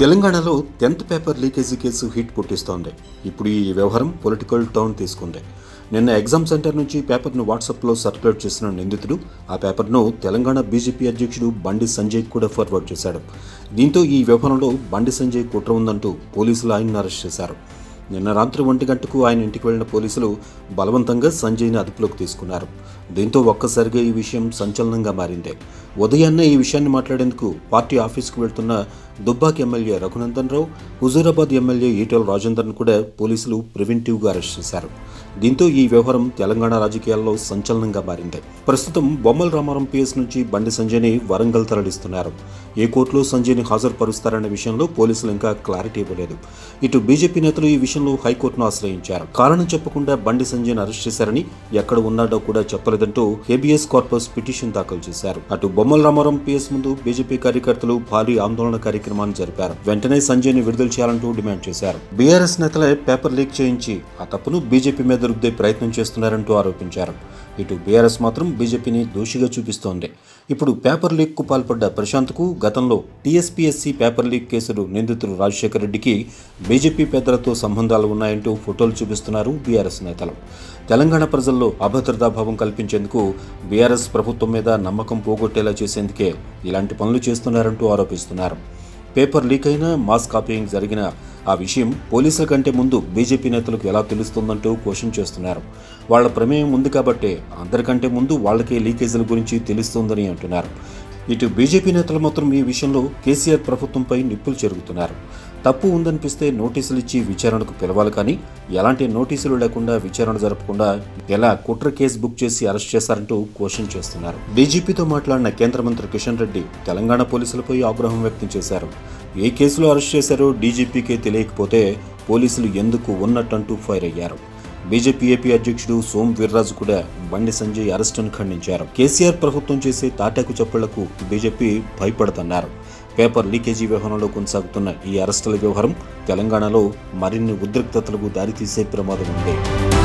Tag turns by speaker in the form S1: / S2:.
S1: తెలంగాణలో tenth paper leakage case heat పుట్టిస్తోంది ఇప్పుడు ఈ వ్యవహారం పొలిటికల్ టర్న్ తీసుకుంది నిన్న ఎగ్జామ్ సెంటర్ నుంచి పేపర్ను వాట్సాప్లో సర్క్యులేట్ చేసిన నిందితుడు ఆ పేపర్ను తెలంగాణ బీజేపీ అధ్యక్షుడు బండి సంజయ్ కూడా ఫార్వర్డ్ చేశాడు దీంతో ఈ వ్యవహారంలో బండి సంజయ్ కుట్ర ఉందంటూ పోలీసులు ఆయన్ని అరెస్ట్ చేశారు నిన్న రాత్రి ఒంటి గంటకు ఆయన ఇంటికి వెళ్లిన పోలీసులు బలవంతంగా సంజయ్ని అదుపులోకి తీసుకున్నారు దీంతో ఒక్కసారిగా ఈ విషయం సంచలనంగా మారింది ఉదయాన్నే ఈ విషయాన్ని మాట్లాడేందుకు పార్టీ ఆఫీస్కు వెళ్తున్న దుబ్బాక్ ఎమ్మెల్యే రఘునందన్ రావు హుజూరాబాద్ ఎమ్మెల్యే ఈటెల రాజేందర్ను కూడా పోలీసులు ప్రివెంటివ్గా అరెస్ట్ చేశారు దీంతో ఈ వ్యవహారం తెలంగాణ రాజకీయాల్లో సంచలనంగా మారింది ప్రస్తుతం బొమ్మల రామారం పిఎస్ నుంచి బండి సంజయ్ని వరంగల్ తరలిస్తున్నారు ఏ కోర్టులో సంజయ్ని హాజరుపరుస్తారనే విషయంలో పోలీసులు ఇంకా క్లారిటీ ఇవ్వలేదు ఇటు బీజేపీ నేతలు ఈ విషయంలో హైకోర్టును ఆశ్రయించారు కారణం చెప్పకుండా బండి సంజయ్ని అరెస్ట్ చేశారని ఎక్కడ ఉన్నాడో కూడా చెప్పలేదంటూ హేబియస్ కార్పస్ పిటిషన్ దాఖలు చేశారు అటు బొమ్మల రామారం పిఎస్ ముందు బీజేపీ కార్యకర్తలు భారీ ఆందోళన కార్యక్రమాన్ని జరిపారు వెంటనే సంజయ్ని విడుదల చేయాలంటూ డిమాండ్ చేశారు బీఆర్ఎస్ నేతలే పేపర్ లీక్ చేయించి ఆ తప్పును బీజేపీ మీద రుద్దే ప్రయత్నం చేస్తున్నారంటూ ఆరోపించారు ఇటు బీఆర్ఎస్ మాత్రం బీజేపీని దోషిగా చూపిస్తోంది ఇప్పుడు పేపర్ లీక్కు పాల్పడ్డ ప్రశాంత్కు గతంలో టీఎస్పీఎస్సీ పేపర్ లీక్ కేసులు నిందితులు రాజశేఖర రెడ్డికి బీజేపీ పెద్దలతో సంబంధాలు ఉన్నాయంటూ ఫోటోలు చూపిస్తున్నారు బీఆర్ఎస్ నేతలు తెలంగాణ ప్రజల్లో అభద్రతాభావం కల్పించేందుకు బీఆర్ఎస్ ప్రభుత్వం మీద నమ్మకం పోగొట్టేలా చేసేందుకే ఇలాంటి పనులు చేస్తున్నారంటూ ఆరోపిస్తున్నారు పేపర్ లీక్ అయినా మాస్ కాపీయింగ్ జరిగిన ఆ విషయం పోలీసుల కంటే ముందు బీజేపీ నేతలకు ఎలా తెలుస్తుందంటూ క్వశ్చన్ చేస్తున్నారు వాళ్ళ ప్రమేయం ఉంది కాబట్టే అందరికంటే ముందు వాళ్ళకే లీకేజీల గురించి తెలుస్తుందని అంటున్నారు ఇటు బీజేపీ నేతలు మాత్రం ఈ విషయంలో కేసీఆర్ ప్రభుత్వంపై నిప్పులు చెరుగుతున్నారు తప్పు ఉందనిపిస్తే నోటీసులు ఇచ్చి విచారణకు పిలవాలి కానీ ఎలాంటి నోటీసులు లేకుండా విచారణ జరపకుండా ఎలా కుట్ర కేసు బుక్ చేసి అరెస్ట్ చేశారంటూ క్వశ్చన్ చేస్తున్నారు డీజీపీతో మాట్లాడిన కేంద్ర మంత్రి కిషన్ రెడ్డి తెలంగాణ పోలీసులపై ఆగ్రహం వ్యక్తం చేశారు ఏ కేసులో అరెస్ట్ చేశారో డీజీపీకే తెలియకపోతే పోలీసులు ఎందుకు ఉన్నట్టంటూ ఫైర్ అయ్యారు బీజేపీ ఏపీ అధ్యక్షుడు సోమ్ వీర్రాజు కూడా బండి సంజయ్ అరెస్టును ఖండించారు కేసీఆర్ ప్రభుత్వం చేసే తాటాకు చప్పుళ్లకు బీజేపీ భయపడుతున్నారు పేపర్ లీకేజీ వ్యవహారంలో కొనసాగుతున్న ఈ అరెస్టుల వ్యవహారం తెలంగాణలో మరిన్ని ఉద్రిక్తతలకు దారితీసే ప్రమాదం ఉంది